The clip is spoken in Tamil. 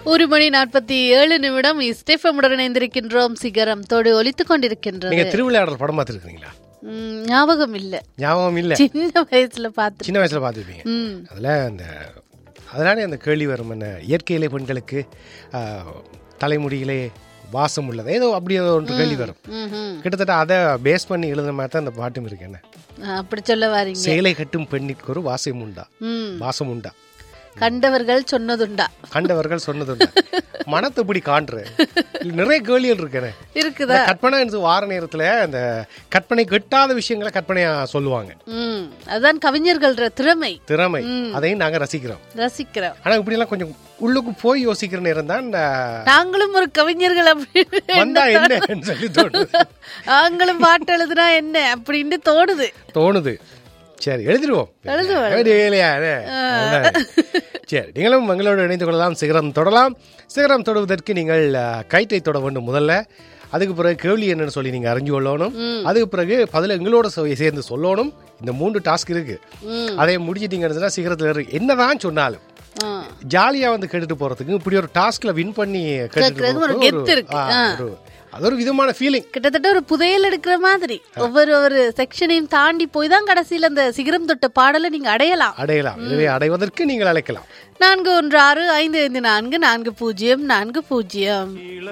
ஒரு மணி நாற்பத்தி ஏழு நிமிடம் இஸ்டெஃபமுடன் இணைந்திருக்கின்றோம் சிகரம் தோடு ஒலித்துக் கொண்டிருக்கின்றது நீங்க திருவிளையாடல் படம் பார்த்துருக்கீங்களா ம், ஞாபகம் இல்ல ஞாபகம் இல்ல சின்ன வயசுல பார்த்து சின்ன வயசுல பார்த்துருப்பீங்க ம் அதுல அந்த அதனாலே அந்த கேள்வி வரும் என்ன இயற்கையிலே பெண்களுக்கு ஆ, தலைமுடியிலே வாசம் உள்ளது ஏதோ அப்படி ஏதோ ஒன்று கேள்வி வரும் ம், ம். கிட்டத்தட்ட அதை பேஸ் பண்ணி எழுதுன மாதிரி தான் அந்த பாட்டும் இருக்கு என்ன அப்படி சொல்ல வாரீங்க சேலை கட்டும் பெண்ணிற்கு ஒரு வாசம் உண்டா ம் வாசம் உண்டா கண்டவர்கள் சொன்னதுண்டா கண்டவர்கள் சொன்னதுண்டா மனத்தை இப்படி காண்ற இதுல நிறைய கேள்விகள் இருக்கிறேன் இருக்குதா இந்த கற்பனை என்று வார நேரத்துல அந்த கற்பனை கெட்டாத விஷயங்களை கற்பனையா சொல்லுவாங்க ம் அதுதான் கவிஞர்கள்ற திறமை திறமை அதையும் நாங்க ரசிக்கிறோம் ரசிக்கிறோம் ஆனா இப்படி எல்லாம் கொஞ்சம் உள்ளுக்கு போய் யோசிக்கிற நேரம் தான் இந்த நாங்களும் ஒரு கவிஞர்கள் அப்படின்னு வந்தா என்னன்னு சொல்லி தோணுது நாங்களும் பாட்டு எழுதுனா என்ன அப்படின்னு தோணுது தோணுது சரி எழுதிடுவோம் எழுதுவோம். வேண்டிய வேலையா அது? அதுதான். சரி நீங்களும் எங்களோடு இணைந்து கொள்ளலாம் சிகரம் தொடலாம் சிகரம் தொடுவதற்கு நீங்கள் அஹ், கயிற்றை தொட வேண்டும் முதல்ல அதுக்கு பிறகு கேள்வி என்னன்னு சொல்லி நீங்க அறிஞ்சு கொள்ளணும் அதுக்கு பிறகு பதில் எங்களோட சொ- சேர்ந்து சொல்லணும் இந்த மூன்று டாஸ்க் இருக்கு ம். அதை முடிச்சிட்டீங்கன்னு சொன்னா சிகரத்துல இருக்கு என்னதான் சொன்னாலும் ஆ. ஜாலியா வந்து கேட்டுட்டு போறதுக்கு இப்படி ஒரு டாஸ்க்ல வின் பண்ணி கேட்டுட்டு கேட்கறதுக்கு ஒரு போறதுக்கு கெத்து இருக்கு. ஆ, ஒரு- அது ஒரு விதமான ஃபீலிங் கிட்டத்தட்ட ஒரு புதையல் எடுக்கிற மாதிரி ஒவ்வொரு ஒரு செக்ஷனையும் தாண்டி போய் தான் கடைசியில அந்த சிகரம் தொட்ட பாடலை நீங்க அடையலாம் அடையலாம் எனவே அடைவதற்கு நீங்கள் அழைக்கலாம் நான்கு ஒன்று ஆறு ஐந்து ஐந்து நான்கு நான்கு பூஜ்ஜியம் நான்கு பூஜ்ஜியம்